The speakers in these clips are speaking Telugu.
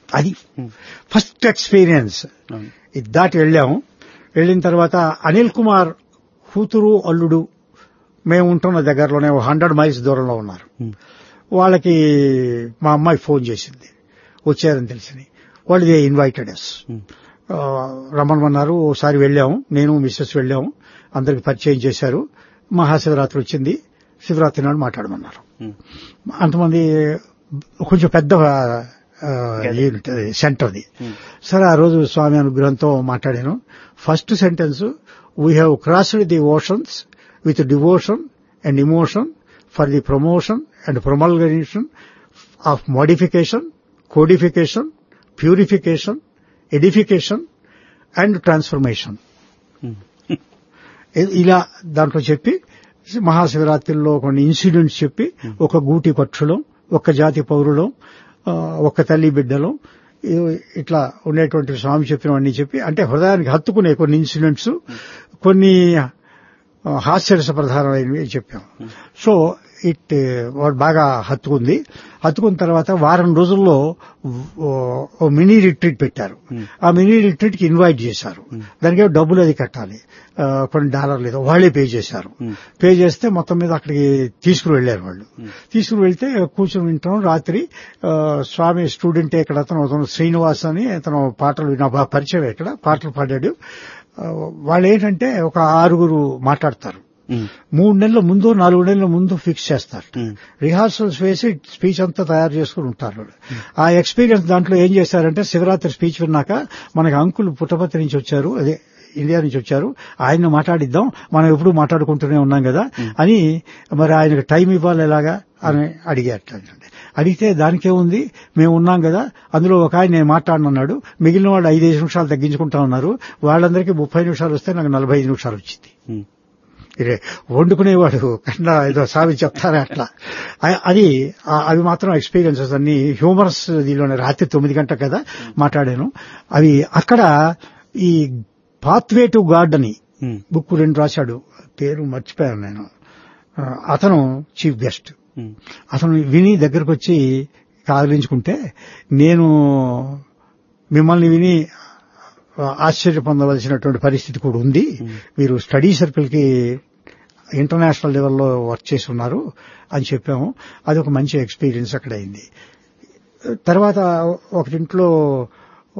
అది ఫస్ట్ ఎక్స్పీరియన్స్ అవును. ఇది దాటి వెళ్ళాము వెళ్ళిన తర్వాత అనిల్ కుమార్ కూతురు అల్లుడు మేము ఉంటున్న దగ్గరలోనే హండ్రెడ్ మైల్స్ దూరంలో ఉన్నారు ఉమ్. వాళ్ళకి మా అమ్మాయి ఫోన్ చేసింది వచ్చారని తెలిసింది వాళ్ళు దే ఇన్వైటెడ్ అస్ ఉమ్. రమ్మనమన్నారు ఓసారి వెళ్ళాము నేను మిస్సెస్ వెళ్ళాము అందరికి పరిచయం చేశారు మహాశివరాత్రి వచ్చింది శివరాత్రి నాడు మాట్లాడమన్నారు ఉమ్. అంతమంది కొంచెం పెద్ద ఆ, యూనిట్ అది సెంటర్ది ఉమ్. సరే ఆ రోజు స్వామి అనుగ్రహంతో మాట్లాడాను first sentence we have crossed the oceans with devotion and emotion for the promotion and promulgation of modification codification purification edification and transformation um. ఇలా దాంట్లో చెప్పి మహాశివరాత్రిలో కొన్ని ఇన్సిడెంట్స్ చెప్పి ఒక గూటి పక్షులం ఒక జాతి పౌరులం ఆ, ఒక తల్లి బిడ్డలం ఇ- ఇట్లా ఉండేటువంటి స్వామి చెప్పినవన్నీ చెప్పి అంటే హృదయానికి హత్తుకునే కొన్ని ఇన్సిడెంట్స్ కొన్ని ఆ, హాస్యరస ప్రధానమైనవి చెప్పాం సో ఇట్ వాడు బాగా హత్తుకుంది హత్తుకున్న తర్వాత వారం రోజుల్లో ఓ- ఓ మినీ రిట్రీట్ పెట్టారు ఆ మినీ రిట్రీట్ కి ఇన్వైట్ చేశారు దానికి ఏమో డబ్బులు అది కట్టాలి ఆ, కొన్ని డాలర్లు ఏదో వాళ్ళే పే చేశారు పే చేస్తే మొత్తం మీద అక్కడికి తీసుకుని వెళ్లారు వాళ్ళు తీసుకుని వెళ్తే కూర్చొని వింటాం రాత్రి ఆ, స్వామి స్టూడెంట్ ఇక్కడ అతను అతను శ్రీనివాస్ అని అతను పాటలు నా బాగా పరిచయం ఇక్కడ పాటలు పాడాడు ఆ, వాళ్ళు ఏంటంటే ఒక ఆరుగురు మాట్లాడతారు ఉమ్. మూడు నెలల ముందు నాలుగు నెలల ముందు ఫిక్స్ చేస్తారు ఉమ్. రిహార్సల్స్ వేసి స్పీచ్ అంతా తయారు చేసుకుని ఉంటారు వాళ్ళు. ఆ ఎక్స్పీరియన్స్ దాంట్లో ఏం చేశారంటే శివరాత్రి స్పీచ్ విన్నాక మనకి అంకుల్ పుట్టపర్తి నుంచి వచ్చారు అదే ఇండియా నుంచి వచ్చారు ఆయన మాట్లాడిద్దాం మనం ఎప్పుడు మాట్లాడుకుంటూనే ఉన్నాం కదా అని మరి ఆయనకు టైం ఇవ్వాలి ఎలాగా అని అడిగారు అడిగితే దానికే ఉంది మేము ఉన్నాం కదా అందులో ఒక ఆయన నేను మాట్లాడనన్నాడు మిగిలిన వాళ్ళు ఐదైదు నిమిషాలు తగ్గించుకుంటా ఉన్నారు వాళ్ళందరికీ ముప్పై నిమిషాలు వస్తే నాకు నలభై ఐదు నిమిషాలు వచ్చింది ఉమ్. ఇదే వండుకునేవాడు కన్నా ఏదో సావి చెప్తారే అట్లా అ- అది ఆ- అవి మాత్రం ఎక్స్పీరియన్సెస్ అన్ని హ్యూమరస్ దీనిలోనే రాత్రి తొమ్మిది గంటల కదా మాట్లాడాను అవి అక్కడ ఈ పాత్వే టు గాడ్ అని ఉమ్. బుక్ రెండు రాశాడు పేరు మర్చిపోయాను నేను ఆ, అతను చీఫ్ గెస్ట్ ఉమ్. అతను విని దగ్గరకు వచ్చి కాదలించుకుంటే నేను మిమ్మల్ని విని ఆశ్చర్య పొందవలసినటువంటి పరిస్థితి కూడా ఉంది మీరు స్టడీ సర్కిల్ కి ఇంటర్నేషనల్ లెవెల్లో వర్క్ చేసి ఉన్నారు అని చెప్పాము అది ఒక మంచి ఎక్స్పీరియన్స్ అక్కడ అయింది తర్వాత ఒకటింట్లో ఓ,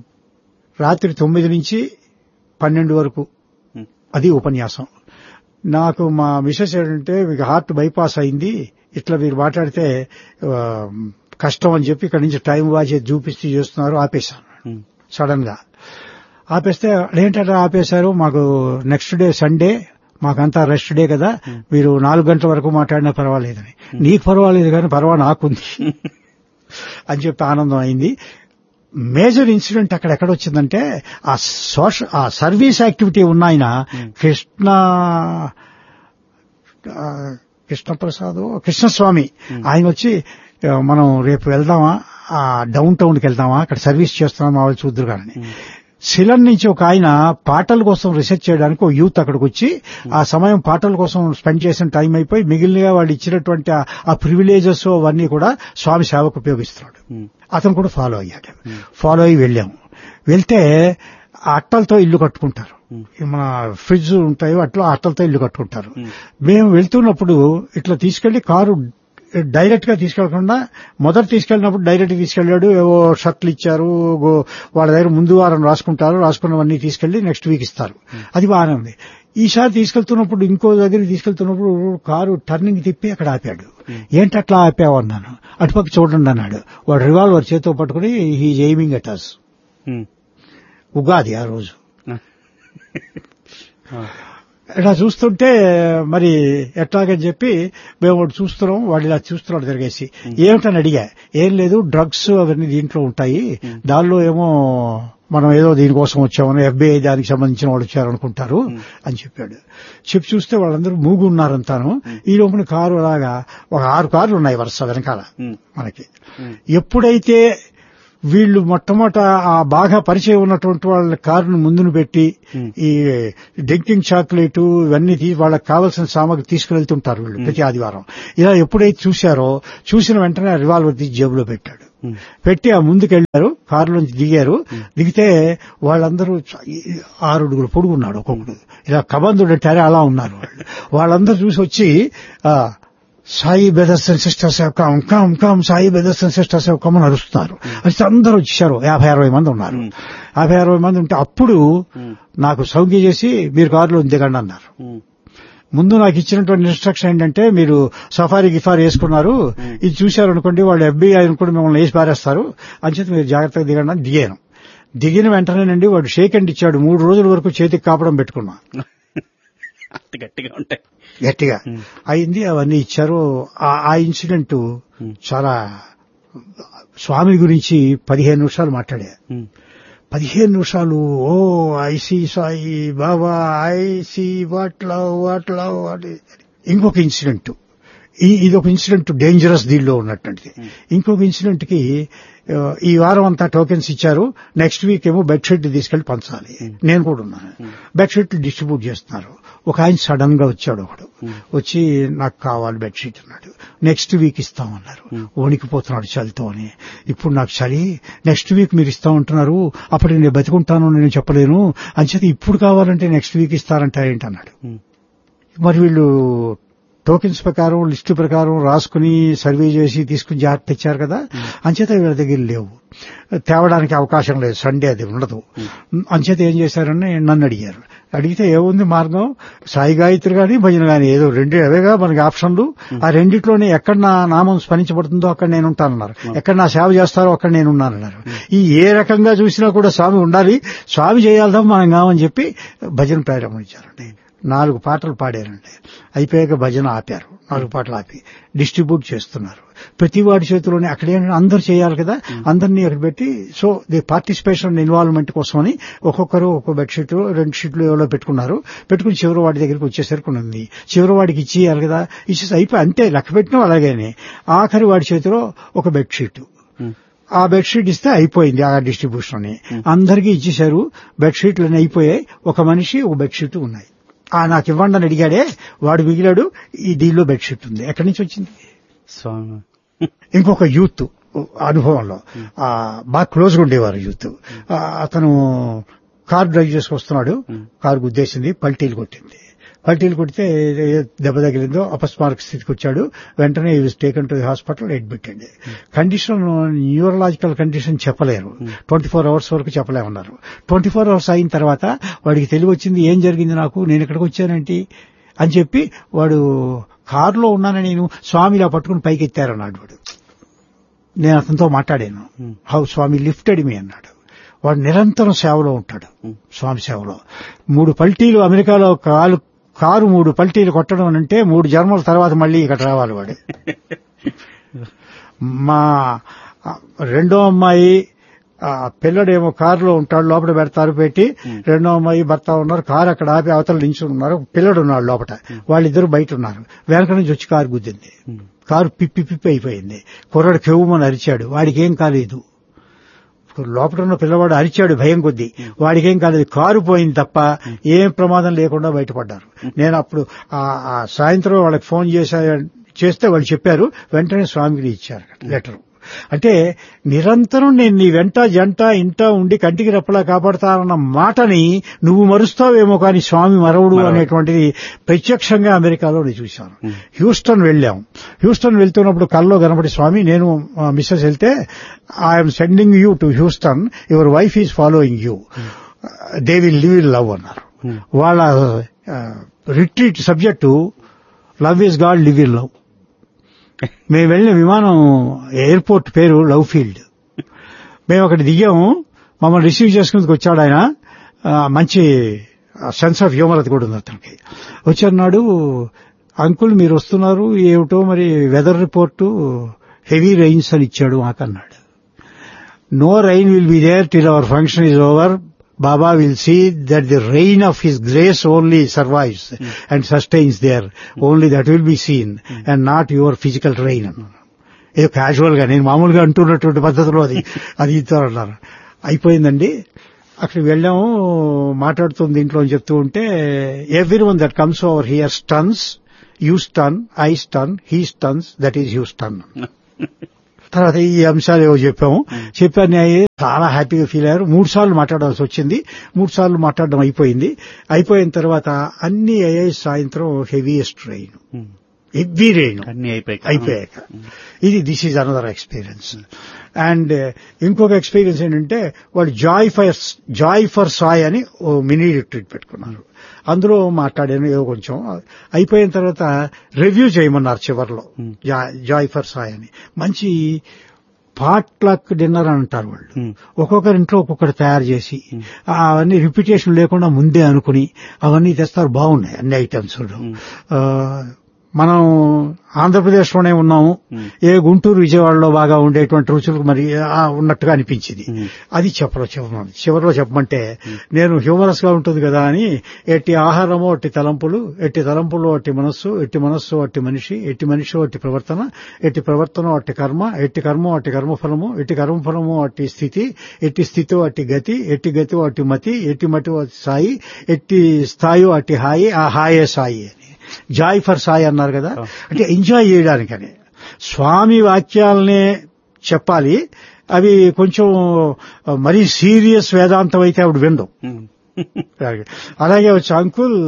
రాత్రి తొమ్మిది నుంచి పన్నెండు వరకు ఉమ్. అది ఉపన్యాసం నాకు మా మిసెస్ ఏంటంటే మీకు హార్ట్ బైపాస్ అయింది ఇట్లా మీరు మాట్లాడితే ఆ, కష్టం అని చెప్పి ఇక్కడ నుంచి టైం వాచ్ చూపిస్తూ చేస్తున్నారు ఆపేశాను ఉమ్. సడన్ గా ఆపేస్తే ఏంటంటే ఆపేశారు మాకు నెక్స్ట్ డే సండే మాకంతా రెస్ట్ డే కదా మీరు నాలుగు గంటల వరకు మాట్లాడినా పర్వాలేదని నీకు పర్వాలేదు కానీ పర్వా నాకుంది అని చెప్పి ఆనందం అయింది మేజర్ ఇన్సిడెంట్ అక్కడ ఎక్కడ వచ్చిందంటే ఆ సోషల్ ఆ సర్వీస్ యాక్టివిటీ ఉన్నాయన కృష్ణ ఆ, కృష్ణప్రసాద్ కృష్ణస్వామి ఆయన వచ్చి ఆ, మనం రేపు వెళ్దామా ఆ డౌన్ టౌన్ కి వెళ్దామా అక్కడ సర్వీస్ చేస్తున్నాం మా వాళ్ళు చూద్దరు కానీ సిలన్ నుంచి ఒక ఆయన పాటల కోసం రీసెర్చ్ చేయడానికి ఒక యూత్ అక్కడికి వచ్చి ఆ సమయం పాటల కోసం స్పెండ్ చేసిన టైం అయిపోయి మిగిలినగా వాళ్ళు ఇచ్చినటువంటి ఆ- ఆ ప్రివిలేజెస్ అవన్నీ కూడా స్వామి సేవకు ఉపయోగిస్తున్నాడు ఉమ్. అతను కూడా ఫాలో అయ్యాడు ఫాలో అయ్యి వెళ్ళాము వెళ్తే ఆ అట్టలతో ఇల్లు కట్టుకుంటారు ఈ మన ఫ్రిడ్జ్ ఉంటాయో అట్లా ఆ అట్టలతో ఇల్లు కట్టుకుంటారు మేము వెళ్తున్నప్పుడు ఇట్లా తీసుకెళ్లి కారు డైరెక్ట్ గా తీసుకెళ్లకుండా మొదట తీసుకెళ్ళినప్పుడు డైరెక్ట్ తీసుకెళ్లాడు ఏవో షర్ట్లు ఇచ్చారు గో- వాళ్ళ దగ్గర ముందు వారం రాసుకుంటారు రాసుకున్నవన్నీ తీసుకెళ్లి నెక్స్ట్ వీక్ ఇస్తారు అది బాగానే ఉంది ఈసారి తీసుకెళ్తున్నప్పుడు ఇంకో దగ్గరికి తీసుకెళ్తున్నప్పుడు కారు టర్నింగ్ తిప్పి అక్కడ ఆపాడు ఏంటి అట్లా ఆపావు అన్నాను అటుపక్క చూడండి అన్నాడు వాడు రివాల్వర్ చేతితో పట్టుకుని he aiming at us um. Ugadi ఆ రోజు ఆ. ఇలా చూస్తుంటే మరి ఎట్లాగని చెప్పి మేము ఒకటి చూస్తున్నాం వాడు ఇలా చూస్తున్నాడు తిరిగేసి ఏమిటని అడిగా ఏం లేదు డ్రగ్స్ అవన్నీ దీంట్లో ఉంటాయి దానిలో ఏమో మనం ఏదో దీనికోసం వచ్చామని ఎఫ్బిఐ దానికి సంబంధించిన వాళ్ళు వచ్చారనుకుంటారు అని చెప్పాడు చెప్పి చూస్తే వాళ్ళందరూ మూగు ఉన్నారంతాను ఈ లోపల కారు అలాగా ఒక ఆరు కార్లు ఉన్నాయి వరుస వెనకాల ఉమ్. మనకి ఎప్పుడైతే వీళ్ళు మొట్టమొదట ఆ బాగా పరిచయం ఉన్నటువంటి వాళ్ళ కారును ముందును పెట్టి ఈ డ్రింకింగ్ చాక్లెట్ ఇవన్నీ తీ- వాళ్ళకి కావాల్సిన సామాగ్రి తీసుకువెళ్తుంటారు వీళ్ళు ప్రతి ఆదివారం ఇలా ఎప్పుడైతే చూశారో చూసిన వెంటనే రివాల్వర్ తీసి జేబులో పెట్టాడు పెట్టి ఆ ముందుకు వెళ్ళారు కారులోంచి దిగారు దిగితే వాళ్ళందరూ చ- ఈ ఆరుగురు పొడుగున్నాడు ఒక్కొక్కడు ఇలా కబంధుడు అంటారే అలా ఉన్నారు వాళ్ళు వాళ్ళందరూ చూసి వచ్చి ఆ, Sai brothers and sisters come come come Sai brothers and sisters come అని అరుస్తున్నారు అరిస్తే అందరూ వచ్చేసారు యాభై అరవై మంది ఉన్నారు యాభై అరవై మంది ఉంటే అప్పుడు నాకు సౌజ్ఞ చేసి మీరు కారులో దిగండి అన్నారు ముందు నాకు ఇచ్చినటువంటి ఇన్స్ట్రక్షన్ ఏంటంటే మీరు సఫారీ గిఫారీ వేసుకున్నారు ఇది చూశారు అనుకోండి వాళ్ళు ఎఫ్బీఐ అనుకోండి మిమ్మల్ని వేసి పారేస్తారు అంచేత మీరు జాగ్రత్తగా దిగండి అని దిగాను దిగిన వెంటనేనండి వాడు షేక్ అండ్ ఇచ్చాడు మూడు రోజుల వరకు చేతికి కాపడం పెట్టుకున్నా అంత గట్టిగా ఉంటాయి గట్టిగా అయింది అవన్నీ ఇచ్చారు ఆ- ఆ ఇన్సిడెంట్ చాలా స్వామి గురించి పదిహేను నిమిషాలు మాట్లాడా పదిహేను నిమిషాలు oh I see Sai Baba I see what love what love అని ఇంకొక ఇన్సిడెంట్ ఈ ఇది ఒక ఇన్సిడెంట్ డేంజరస్ దీనిలో ఉన్నటువంటిది ఇంకొక ఇన్సిడెంట్ కి ఆ, ఈ వారం అంతా టోకెన్స్ ఇచ్చారు నెక్స్ట్ వీక్ ఏమో బెడ్షీట్ తీసుకెళ్లి పంచాలి నేను కూడా ఉన్నాను బెడ్షీట్ డిస్ట్రిబ్యూట్ చేస్తున్నారు ఒక ఆయన సడన్ గా వచ్చాడు ఒకడు వచ్చి నాకు కావాలి బెడ్షీట్ అన్నాడు నెక్స్ట్ వీక్ ఇస్తామన్నారు వణికిపోతున్నాడు చలితో అని ఇప్పుడు నాకు చలి నెక్స్ట్ వీక్ మీరు ఇస్తామంటున్నారు అప్పుడు నేను బతికుంటాను నేను చెప్పలేను అంచేత ఇప్పుడు కావాలంటే నెక్స్ట్ వీక్ ఇస్తారంట ఏంటన్నాడు మరి వీళ్ళు టోకెన్స్ ప్రకారం లిస్టు ప్రకారం రాసుకుని సర్వే చేసి తీసుకుని జాగ్రత్త తెచ్చారు కదా అంచేత వీళ్ళ దగ్గర లేవు తేవడానికి అవకాశం లేదు సండే అది ఉండదు అంచేత ఏం చేశారని నన్ను అడిగారు అడిగితే ఏముంది మార్గం సాయి గాయత్రి గాని భజన గాని ఏదో రెండు అవేగా మనకి ఆప్షన్లు ఆ రెండిట్లోనే ఎక్కడ నా నామం స్మరించబడుతుందో అక్కడ నేను ఉంటానన్నారు ఎక్కడ నా సేవ చేస్తారో అక్కడ నేను ఉన్నానన్నారు ఈ ఏ రకంగా చూసినా కూడా స్వామి ఉండాలి స్వామి చేయాలదా మనం కామని చెప్పి భజన ప్రారంభించారండి నాలుగు పాటలు పాడారండి అయిపోయాక భజన ఆపారు నాలుగు పాటలు ఆపి డిస్ట్రిబ్యూట్ చేస్తున్నారు ప్రతి వాడి చేతిలోనే అక్కడ ఏంటంటే అందరు చేయాలి కదా అందరినీ అక్కడ పెట్టి సో ది పార్టిసిపేషన్ ఇన్వాల్వ్మెంట్ కోసమని ఒక్కొక్కరు ఒక్కో బెడ్షీట్ రెండు షీట్లు ఎవరో పెట్టుకున్నారు పెట్టుకుని చివరి వాడి దగ్గరికి వచ్చేసరికి ఉంది చివరి వాడికి ఇచ్చేయాలి కదా ఇచ్చేసి అయిపోయి అంతే లెక్క పెట్టినా అలాగేనే ఆఖరి వాడి చేతిలో ఒక బెడ్షీట్ ఆ బెడ్షీట్ ఇస్తే అయిపోయింది ఆ డిస్ట్రిబ్యూషన్ అని అందరికీ ఇచ్చేశారు బెడ్షీట్లన్నీ అయిపోయాయి ఒక మనిషి ఒక బెడ్షీట్ ఉన్నాయి ఆ నాకు ఇవ్వండి అని అడిగాడే వాడు మిగిలాడు ఈ దీనిలో బెడ్షీట్ ఉంది ఎక్కడి నుంచి వచ్చింది స్వామి ఇంకొక యూత్ అనుభవంలో ఆ, బాగా క్లోజ్గా ఉండేవారు యూత్ ఆ, అతను కార్ డ్రైవ్ చేసుకొస్తున్నాడు కారు గుద్దేసింది పల్టీలు కొట్టింది పల్టీలు కొడితే ఏ దెబ్బ తగిలిందో అపస్మారక స్థితికి వచ్చాడు వెంటనే ఈ టేకన్ టు హాస్పిటల్ అడ్మిట్ అండి కండిషన్ న్యూరలాజికల్ కండిషన్ చెప్పలేరు ట్వంటీ ఫోర్ అవర్స్ వరకు చెప్పలేమన్నారు ట్వంటీ ఫోర్ అవర్స్ అయిన తర్వాత వాడికి తెలివి వచ్చింది ఏం జరిగింది నాకు నేను ఇక్కడికి వచ్చానేంటి అని చెప్పి వాడు కారులో ఉన్నానని నేను స్వామిలా పట్టుకుని పైకి ఎత్తారన్నాడు వాడు నేను అతనితో మాట్లాడాను హౌ స్వామి లిఫ్టెడ్ మీ అన్నాడు వాడు నిరంతరం సేవలో ఉంటాడు స్వామి సేవలో మూడు పల్టీలు అమెరికాలో కాలు కారు మూడు పల్టీలు కొట్టడం అని అంటే మూడు జన్మల తర్వాత మళ్ళీ ఇక్కడ రావాలి వాడు మా ఆ, రెండో అమ్మాయి ఆ పిల్లడేమో కారులో ఉంటాడు లోపల పెడతారు పెట్టి రెండో అమ్మాయి భర్త ఉన్నారు కారు అక్కడ ఆపి అవతల నించుని ఉన్నారు పిల్లడు ఉన్నాడు లోపల వాళ్ళిద్దరు బయట ఉన్నారు వెనక నుంచి వచ్చి కారు గుద్దింది కారు పిప్పి పిప్పి అయిపోయింది కుర్రాడు కెవ్వుమని అరిచాడు వాడికి ఏం కాలేదు లోపల ఉన్న పిల్లవాడు అరిచాడు భయం కొద్దీ వాడికి ఏం కాలేదు కారు పోయింది తప్ప ఏం ప్రమాదం లేకుండా బయటపడ్డారు నేను అప్పుడు ఆ ఆ సాయంత్రం వాళ్ళకి ఫోన్ చేశా చేస్తే వాళ్ళు చెప్పారు వెంటనే స్వామికి ఇచ్చారు లెటర్ అంటే నిరంతరం నేను నీ వెంట జంట ఇంట ఉండి కంటికి రెప్పలా కాపాడతానన్న మాటని నువ్వు మరుస్తావేమో కానీ స్వామి మరవుడు అనేటువంటిది ప్రత్యక్షంగా అమెరికాలో నేను చూశాను హ్యూస్టన్ వెళ్ళాం హ్యూస్టన్ వెళ్తున్నప్పుడు కల్లో కనబడి స్వామి నేను ఆ, మిస్సెస్ వెళ్తే I'm sending you to Houston your wife is following you they will live in love అన్నారు వాళ్ళ retreat subject love is God live in love మేము వెళ్ళిన విమానం ఎయిర్పోర్ట్ పేరు లవ్ ఫీల్డ్ మేము అక్కడ దిగాము మమ్మల్ని రిసీవ్ చేసుకునేందుకు వచ్చాడు ఆయన ఆ, మంచి సెన్స్ ఆఫ్ హ్యూమర్ అది కూడా ఉంది అతనికి వచ్చన్నాడు అంకుల్ మీరు వస్తున్నారు ఏమిటో మరి వెదర్ రిపోర్టు హెవీ రైన్స్ అని ఇచ్చాడు మాకన్నాడు no rain will be there till our function is over Baba will see that the rain of his grace only survives and sustains there only that will be seen and not your physical rain అన్నాను ఏదో క్యాజువల్ గా నేను మామూలుగా అంటున్నటువంటి పద్ధతిలో అది అది ఇస్తారన్నారు అయిపోయిందండి అక్కడికి వెళ్ళాము మాట్లాడుతుంది దీంట్లో అని చెప్తూ ఉంటే every one that comes over here stuns you stun I stun he stuns that is you stun తర్వాత ఈ అంశాలు ఏవో చెప్పాము చెప్పాను అయ్యి చాలా హ్యాపీగా ఫీల్ అయ్యారు మూడు సార్లు మాట్లాడాల్సి వచ్చింది మూడు సార్లు మాట్లాడడం అయిపోయింది అయిపోయిన తర్వాత అన్ని అయ్యాయి సాయంత్రం heaviest train um. Heavy rain అన్ని అయిపోయాయి అయిపోయాక ఇది this is another experience and ఇంకొక ఎక్స్పీరియన్స్ ఏంటంటే వాళ్ళు joy for joy for Sai అని ఓ మినీ రిట్రీట్ పెట్టుకున్నారు అందులో మాట్లాడాను ఏవో కొంచెం అయిపోయిన తర్వాత రివ్యూ చేయమన్నారు చివర్లో Hmm. జాయ్ ఫర్ సాయ్ అని మంచి పాట్లక్ డిన్నర్ అని అంటారు వాళ్ళు ఉమ్. ఒక్కొక్కరి ఇంట్లో ఒక్కొక్కటి తయారు చేసి ఆ అవన్నీ రిపిటేషన్ లేకుండా ముందే అనుకుని అవన్నీ తెస్తారు బాగున్నాయి అన్ని ఐటమ్స్ మనం ఆంధ్రప్రదేశ్ లోనే ఉన్నాము Hmm. ఏ గుంటూరు విజయవాడలో బాగా ఉండేటువంటి రుచులు మరి ఆ ఉన్నట్టుగా అనిపించింది Hmm. అది చెప్పలో చెప్పమని చివరిలో చెప్పమంటే నేను హ్యూమరస్ గా ఉంటుంది కదా అని ఎట్టి ఆహారము అట్టి తలంపులు ఎట్టి తలంపులు అట్టి మనస్సు ఎట్టి మనస్సు అట్టి మనిషి ఎట్టి మనిషి అట్టి ప్రవర్తన ఎట్టి ప్రవర్తన అట్టి కర్మ ఎట్టి కర్మ అట్టి కర్మఫలము ఎట్టి కర్మఫలము అట్టి స్థితి ఎట్టి స్థితి అట్టి గతి ఎట్టి గతి అట్టి మతి ఎట్టి మటి అట్టి సాయి ఎట్టి స్థాయి అట్టి హాయి ఆ హాయే సాయి అని జాయ్ ఫర్ సాయి అన్నారు కదా అంటే ఎంజాయ్ చేయడానికని స్వామి వాక్యాలనే చెప్పాలి అవి కొంచెం మరీ సీరియస్ వేదాంతం అయితే ఆవిడ విందు ఉమ్. అలాగే వచ్చి అంకుల్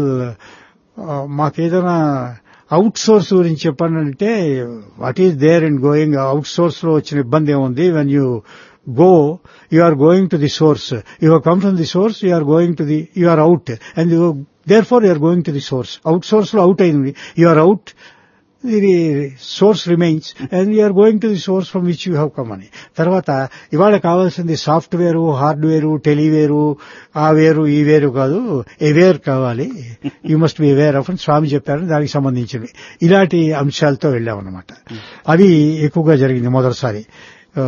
ఆ, మాకేదైనా అవుట్ సోర్స్ గురించి చెప్పానంటే what is there and going out source లో వచ్చిన ఇబ్బంది ఏముంది when you go you are going to the source you come from the source you are going to the you are out and there far you are going to the source out source లో అవుట్ అయింది యు ఆర్ అవుట్ ఇది source remains and you're going to the source from which you have come అని తర్వాత ఇవాళ కావాల్సింది సాఫ్ట్వేరు హార్డ్వేరు టెలివేరు ఆ వేరు ఈ వేరు కాదు ఎవేర్ కావాలి you must be aware of అని స్వామి చెప్పారు దానికి సంబంధించినవి ఇలాంటి అంశాలతో వెళ్ళామన్నమాట అవి ఎక్కువగా జరిగింది మొదటిసారి ఆ,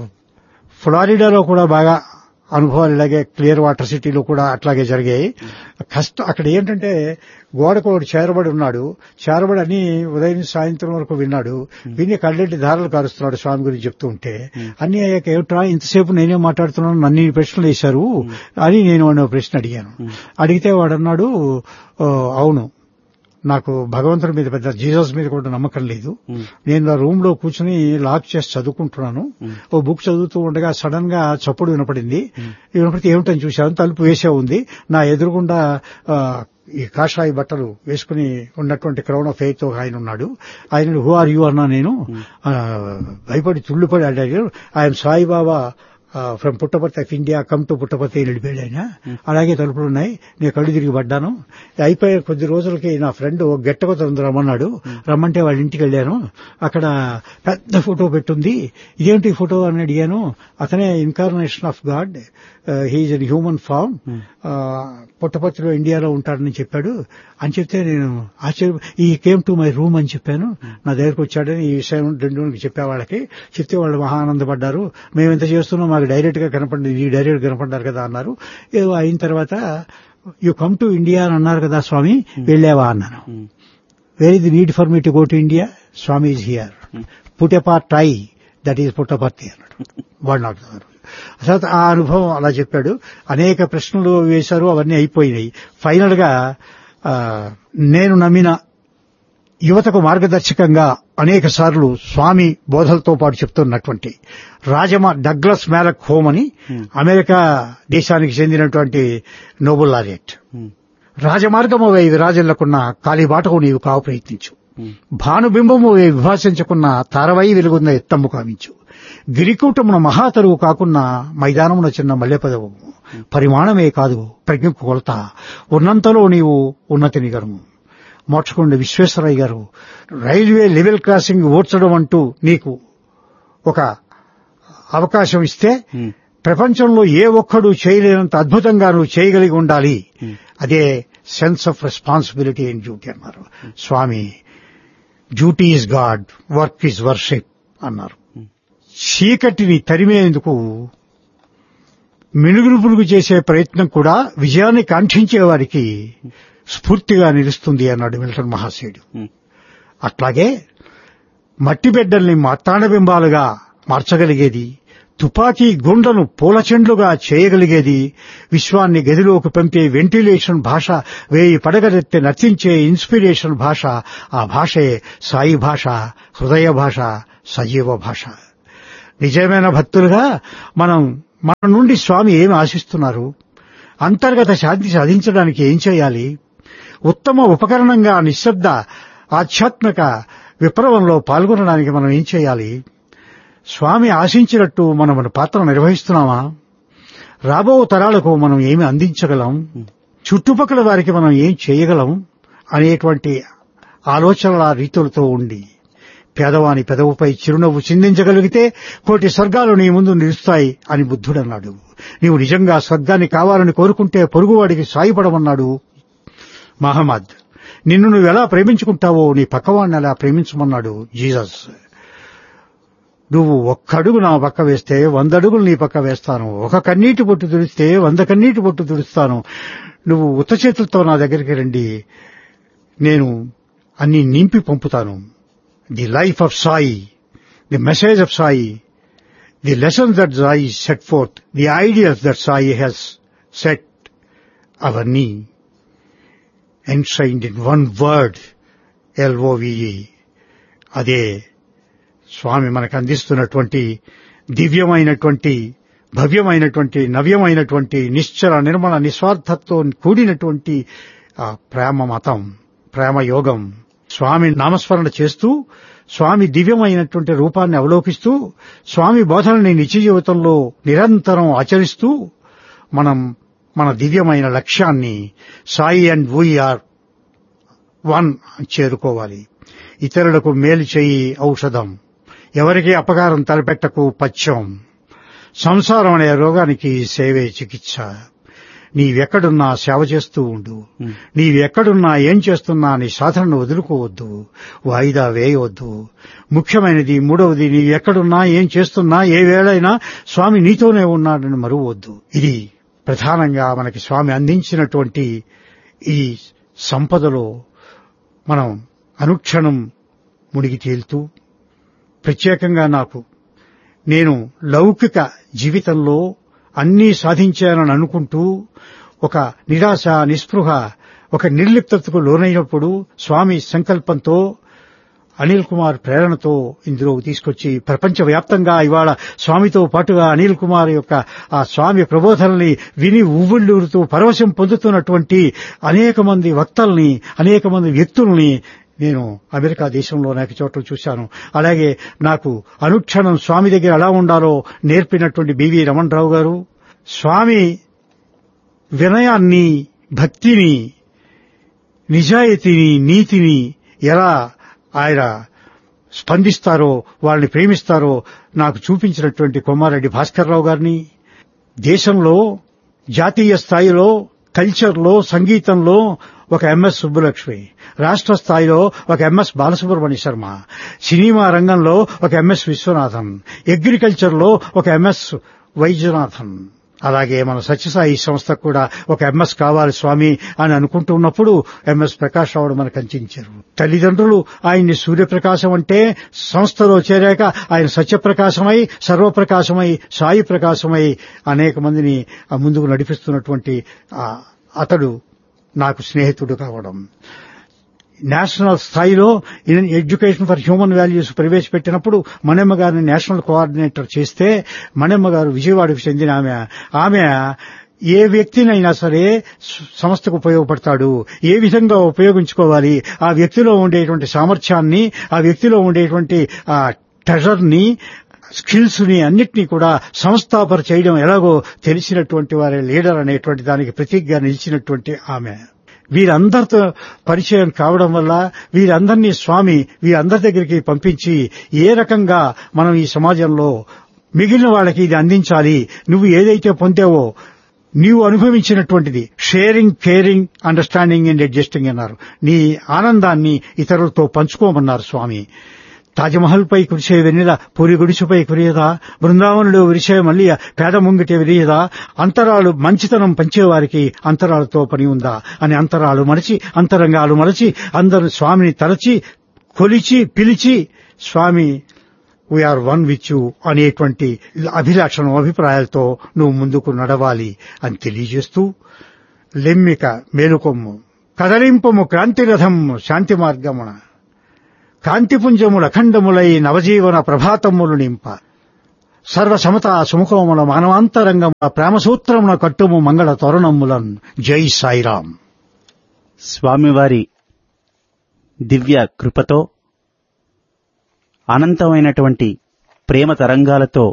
ఫ్లారిడాలో కూడా బాగా అనుభవాలు ఇలాగే క్లియర్ వాటర్ సిటీలో కూడా అట్లాగే జరిగాయి కష్టం అక్కడ ఏంటంటే గోడకు ఒకటి చేరబడి ఉన్నాడు చేరబడి అని ఉదయం సాయంత్రం వరకు విన్నాడు విని కళ్ళెట్టి ధారలు కారుస్తున్నాడు స్వామి గురించి చెప్తూ ఉంటే అన్ని అయ్యాక ఏమిట్రా ఇంతసేపు నేనే మాట్లాడుతున్నాను నన్ను ఇన్ని ప్రశ్నలు వేశారు అని నేను వాడిని ఒక ప్రశ్న అడిగాను అడిగితే వాడు అన్నాడు "ఓ, అవును నాకు భగవంతుడి మీద పెద్ద జీసస్ మీద కూడా నమ్మకం లేదు ఉమ్. నేను నా రూమ్ లో కూర్చుని లాక్ చేసి చదువుకుంటున్నాను ఓ బుక్ చదువుతూ ఉండగా సడన్ గా చప్పుడు వినపడింది వినపడితే ఏమిటని చూశాను తలుపు వేసే ఉంది నా ఎదురుగుండా ఆ, ఈ కాషాయ బట్టలు వేసుకుని ఉన్నటువంటి క్రౌన్ ఆఫ్ ఎయిత్ ఆయన ఉన్నాడు ఆయన హూ ఆర్ యూ అన్నా నేను ఆ, భయపడి తుళ్ళుపడి అడిగారు ఆయన Saibaba from Puttaparthi of India come to Puttaparthi అని వెళ్ళిపోయాడు ఆయన అలాగే తలుపులు ఉన్నాయి నేను కళ్ళు తిరిగి పడ్డాను అయిపోయిన కొద్ది రోజులకి నా ఫ్రెండ్ గెట్టకు తొందర రమ్మన్నాడు రమ్మంటే వాళ్ళ ఇంటికి వెళ్ళాను అక్కడ పెద్ద ఫోటో పెట్టుంది ఇదేంటి ఈ ఫోటో అని అడిగాను అతనే incarnation of God he in human form పుట్టపర్తిలో ఇండియాలో ఉంటాడని చెప్పాడు అని చెప్తే నేను ఆశ్చర్య ఈ కేమ్ టు మై రూమ్ అని చెప్పాను నా దగ్గరకు వచ్చాడని ఈ విషయం రెండు చెప్పే వాళ్ళకి చెప్తే వాళ్ళు మహా ఆనందపడ్డారు మేము ఎంత చేస్తున్నాం మాకు డైరెక్ట్ గా కనపడింది ఈ డైరెక్ట్ కనపడ్డారు కదా అన్నారు ఏదో అయిన తర్వాత యు కమ్ టు ఇండియా అని అన్నారు కదా స్వామి వెళ్ళావా అన్నాను um. Where is the need for me to go to India Swami is here put a part tie that is Puttaparthi అన్నాడు వాడు నాకు అన్నారు. అసలు ఆ అనుభవం అలా చెప్పాడు అనేక ప్రశ్నలు వేశారు అవన్నీ అయిపోయినాయి ఫైనల్ గా ఆ, నేను నమ్మిన యువతకు మార్గదర్శకంగా అనేక సార్లు స్వామి బోధలతో పాటు చెప్తున్నటువంటి రాజమ డగ్లస్ మ్యాలక్ హోమ్ అని అమెరికా దేశానికి చెందినటువంటి నోబుల్ లారియట్ ఉమ్. రాజమార్గము వై విరాజులకున్న కాలిబాటకు నీవు కావు ప్రయత్నించు ఉమ్. భానుబింబము వై విభాషించుకున్న తారవై వెలుగున్న ఎత్తమ్ము కావించు గిరికూటమున మహాతరువు కాకున్న మైదానమున చిన్న మల్లెపదవు పరిమాణమే కాదు ప్రజ్ఞకు కొలత ఉన్నంతలో నీవు ఉన్నతిని గరుము మోక్షకొండ విశ్వేశ్వరయ్య గారు రైల్వే లెవెల్ క్రాసింగ్ ఓడ్చడం అంటూ నీకు ఒక అవకాశం ఇస్తే ఉమ్. ప్రపంచంలో ఏ ఒక్కడు చేయలేనంత అద్భుతంగా నువ్వు చేయగలిగి ఉండాలి అదే sense of responsibility and duty అన్నారు Swami duty is God work is worship అన్నారు చీకటిని తరిమేందుకు మినుగురు పురుగు చేసే ప్రయత్నం కూడా విజయాన్ని కాంక్షించే వారికి స్ఫూర్తిగా నిలుస్తుంది అన్నాడు మిల్టన్ మహాశయుడు ఉమ్. అట్లాగే మట్టి బిడ్డల్ని మత్తాండబింబాలుగా మార్చగలిగేది తుపాకీ గుండను పూల చెండ్లుగా చేయగలిగేది విశ్వాన్ని గదిలోకి పంపే వెంటిలేషన్ భాష వేయి పడగలెత్తి నర్తించే ఇన్స్పిరేషన్ భాష ఆ భాషే సాయి భాష హృదయ భాష సజీవ భాష నిజమైన భక్తులుగా మనం మన నుండి స్వామి ఏమి ఆశిస్తున్నారు అంతర్గత శాంతి సాధించడానికి ఏం చేయాలి ఉత్తమ ఉపకరణంగా నిశ్శబ్ద ఆధ్యాత్మిక విప్లవంలో పాల్గొనడానికి మనం ఏం చేయాలి స్వామి ఆశించినట్టు మనం మన పాత్ర నిర్వహిస్తున్నామా రాబో తరాలకు మనం ఏమి అందించగలం చుట్టుపక్కల వారికి మనం ఏం చేయగలం అనేటువంటి ఆలోచనల రీతులతో ఉండి పేదవాని పెదవుపై చిరునవ్వు చిందించగలిగితే కోటి స్వర్గాలు నీ ముందు నిలుస్తాయి అని బుద్ధుడన్నాడు నీవు నిజంగా స్వర్గాన్ని కావాలని కోరుకుంటే పొరుగువాడికి సాయపడమన్నాడు మహమ్మద్ నిన్ను నువ్వు ఎలా ప్రేమించుకుంటావో నీ పక్కవాడిని ఎలా ప్రేమించమన్నాడు జీసస్ నువ్వు ఒక్క అడుగు నా పక్క వేస్తే వంద అడుగులు నీ పక్క వేస్తాను ఒక కన్నీటి పొట్టు తుడిస్తే వంద కన్నీటి పొట్టు తుడుస్తాను నువ్వు ఉత్త చేతులతో నా దగ్గరికి రండి నేను అన్ని నింపి పంపుతాను the life of Sai the message of Sai the lessons that Sai set forth the ideas that Sai has set అవన్నీ enshrined in one word L O V E అదే స్వామి మనకు అందిస్తున్నటువంటి దివ్యమైనటువంటి భవ్యమైనటువంటి నవ్యమైనటువంటి నిశ్చల నిర్మల నిస్వార్థతో కూడినటువంటి ఆ ప్రేమ మతం ప్రేమ యోగం స్వామి నామస్మరణ చేస్తూ స్వామి దివ్యమైనటువంటి రూపాన్ని అవలోకిస్తూ స్వామి బోధనని నిత్య జీవితంలో నిరంతరం ఆచరిస్తూ మనం మన దివ్యమైన లక్ష్యాన్ని సాయి అండ్ వీఆర్ వన్ చేరుకోవాలి ఇతరులకు మేలు చేయి ఔషధం ఎవరికి అపకారం తలపెట్టకు పచ్చం సంసారం అనే రోగానికి సేవే చికిత్స నీవెక్కడున్నా సేవ చేస్తూ ఉండు నీవెక్కడున్నా ఏం చేస్తున్నా నీ సాధనను వదులుకోవద్దు వాయిదా వేయవద్దు ముఖ్యమైనది మూడవది నీవెక్కడున్నా ఏం చేస్తున్నా ఏ వేళైనా స్వామి నీతోనే ఉన్నాడని మరువద్దు ఇది ప్రధానంగా మనకి స్వామి అందించినటువంటి ఈ సంపదలో మనం అనుక్షణం మునిగి తేలుతూ ప్రత్యేకంగా నాకు నేను లౌకిక జీవితంలో అన్నీ సాధించానని అనుకుంటూ ఒక నిరాశ నిస్పృహ ఒక నిర్లిప్తతకు లోనైనప్పుడు స్వామి సంకల్పంతో అనిల్ కుమార్ ప్రేరణతో ఇందులో తీసుకొచ్చి ప్రపంచవ్యాప్తంగా ఇవాళ స్వామితో పాటుగా అనిల్ కుమార్ యొక్క ఆ స్వామి ప్రబోధనల్ని విని ఉవ్విళ్ళూరుతూ పరవశం పొందుతున్నటువంటి అనేక మంది వక్తల్ని అనేక మంది వ్యక్తుల్ని నేను అమెరికా దేశంలో అనేక చోట్ల చూశాను అలాగే నాకు అనుక్షణం స్వామి దగ్గర ఎలా ఉండాలో నేర్పినటువంటి బివి రమణరావు గారు స్వామి వినయాన్ని భక్తిని నిజాయితీని నీతిని ఎలా ఆయన స్పందిస్తారో వాళ్ళని ప్రేమిస్తారో నాకు చూపించినటువంటి కొమ్మారెడ్డి భాస్కర్రావు గారిని దేశంలో జాతీయ స్థాయిలో కల్చర్లో సంగీతంలో ఒక ఎంఎస్ సుబ్బులక్ష్మి రాష్ట్ర స్థాయిలో ఒక ఎంఎస్ బాలసుబ్రహ్మణ్య శర్మ సినిమా రంగంలో ఒక ఎంఎస్ విశ్వనాథన్ అగ్రికల్చర్లో ఒక ఎంఎస్ వైద్యనాథన్ అలాగే మన సత్యసాయి సంస్థ కూడా ఒక ఎంఎస్ కావాలి స్వామి అని అనుకుంటున్నప్పుడు ఎంఎస్ ప్రకాష్ రావుడు మనకు అందించారు తల్లిదండ్రులు ఆయన్ని సూర్యప్రకాశం అంటే సంస్థలో చేరాక ఆయన సత్యప్రకాశమై సర్వప్రకాశమై సాయి ప్రకాశమై అనేక మందిని ఆ ముందుకు నడిపిస్తున్నటువంటి ఆ అతడు నాకు స్నేహితుడు కావడం నేషనల్ స్థాయిలో ఎడ్యుకేషన్ ఫర్ హ్యూమన్ వాల్యూస్ ప్రవేశపెట్టినప్పుడు మణెమ్మ గారిని నేషనల్ కోఆర్డినేటర్ చేస్తే మణెమ్మ గారు విజయవాడకు చెందిన ఆమె ఆమె ఏ వ్యక్తినైనా సరే సంస్థకు ఉపయోగపడతాడు ఏ విధంగా ఉపయోగించుకోవాలి ఆ వ్యక్తిలో ఉండేటువంటి సామర్థ్యాన్ని ఆ వ్యక్తిలో ఉండేటువంటి ఆ ట్రెజర్ ని స్కిల్స్ ని అన్నిటినీ కూడా సంస్థాపన చేయడం ఎలాగో తెలిసినటువంటి వారి లీడర్ అనేటువంటి దానికి ప్రతీకగా నిలిచినటువంటి ఆమె వీరందరితో పరిచయం కావడం వల్ల వీరందరినీ స్వామి వీరందరి దగ్గరికి పంపించి ఏ రకంగా మనం ఈ సమాజంలో మిగిలిన వాళ్ళకి ఇది అందించాలి నువ్వు ఏదైతే పొందావో నీవు అనుభవించినటువంటిది sharing caring understanding and adjusting అన్నారు నీ ఆనందాన్ని ఇతరులతో పంచుకోమన్నారు స్వామి తాజ్మహల్ పై కురిసే వెన్నెల పూరి గుడిసుపై కురియదా బృందావనుడు విరిసే మల్లియ పేద ముంగిటే విరియదా అంతరాలు మంచితనం పంచేవారికి అంతరాలతో పని ఉందా అని అంతరాలు మరచి అంతరంగాలు మరచి అందరూ స్వామిని తలచి కొలిచి పిలిచి Swami we are one with you అనేటువంటి అభిలాషణం అభిప్రాయాలతో నువ్వు ముందుకు నడవాలి అని తెలియజేస్తూ లెమ్మిక మేలుకొమ్ము కదలింపము క్రాంతిరథం శాంతి మార్గమున కాంతిపుంజముల అఖండములై నవజీవన ప్రభాతములు నింప సర్వ సమత సుముఖముల మానవాంతరంగం ప్రేమ సూత్రమున కట్టుము మంగళ తరుణములన్ జై సాయిరాం స్వామివారి దివ్య కృపతో అనంతమైనటువంటి ప్రేమ తరంగాలతో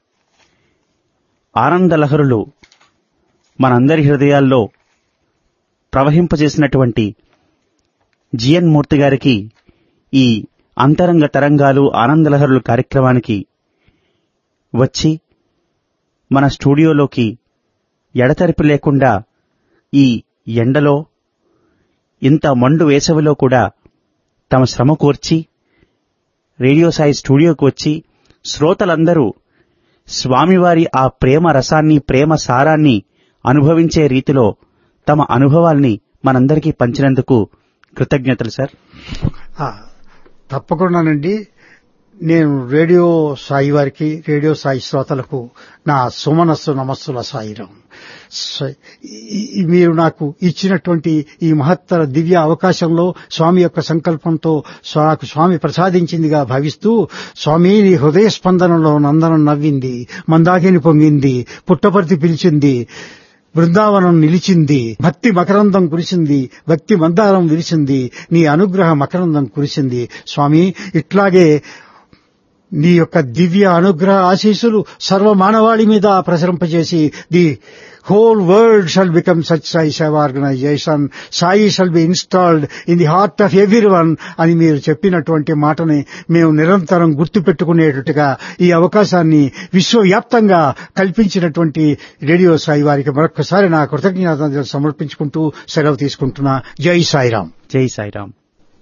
ఆనందలహరులు మనందరి హృదయాల్లో ప్రవహింపజేసినటువంటి జిఎన్ మూర్తి గారికి ఈ అంతరంగ తరంగాలు ఆనందలహరులు కార్యక్రమానికి వచ్చి మన స్టూడియోలోకి ఎడతెరిపి లేకుండా ఈ ఎండలో ఇంత మండు వేసవిలో కూడా తమ శ్రమ కోర్చి రేడియో సాయి స్టూడియోకి వచ్చి శ్రోతలందరూ స్వామివారి ఆ ప్రేమ రసాన్ని ప్రేమ సారాన్ని అనుభవించే రీతిలో తమ అనుభవాల్ని మనందరికీ పంచినందుకు కృతజ్ఞతలు సార్ ఆ, తప్పకుండానండి నేను రేడియో సాయి వారికి రేడియో సాయి శ్రోతలకు నా సుమనస్సు నమస్సుల సాయిరం స- ఈ- ఈ- మీరు నాకు ఇచ్చినటువంటి ఈ మహత్తర దివ్య అవకాశంలో స్వామి యొక్క సంకల్పంతో స్వా- నాకు స్వామి ప్రసాదించిందిగా భావిస్తూ స్వామి నీ హృదయ స్పందనలో నందనం నవ్వింది మందాకిని పొంగింది పుట్టపర్తి పిలిచింది బృందావనం నిలిచింది భక్తి మకరందం కురిసింది భక్తి మందారం విరిసింది నీ అనుగ్రహ మకరందం కురిసింది స్వామి ఇట్లాగే నీ యొక్క దివ్య అనుగ్రహ ఆశీస్సులు సర్వ మానవాళి మీద ప్రసరింపజేసి the whole world shall become such Sai Seva organisation Sai shall be installed in the heart of every one అని మీరు చెప్పినటువంటి మాటని మేము నిరంతరం గుర్తుపెట్టుకునేటట్టుగా ఈ అవకాశాన్ని విశ్వవ్యాప్తంగా కల్పించినటువంటి రేడియో సాయి వారికి మరొకసారి నా కృతజ్ఞతలు సమర్పించుకుంటూ సెలవు తీసుకుంటున్నా జై సాయిరాం జై సాయిరాం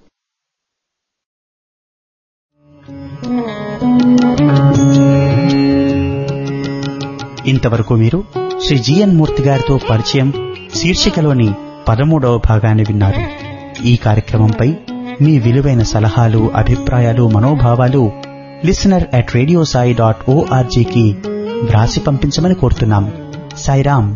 ఇంతవరకు మీరు శ్రీ జిఎన్ మూర్తి గారితో పరిచయం శీర్షికలోని పదమూడవ భాగాన్ని విన్నారు ఈ కార్యక్రమంపై మీ విలువైన సలహాలు అభిప్రాయాలు మనోభావాలు listener at radio Sai dot ఓఆర్జీకి వ్రాసి పంపించమని కోరుతున్నాం సాయిరాం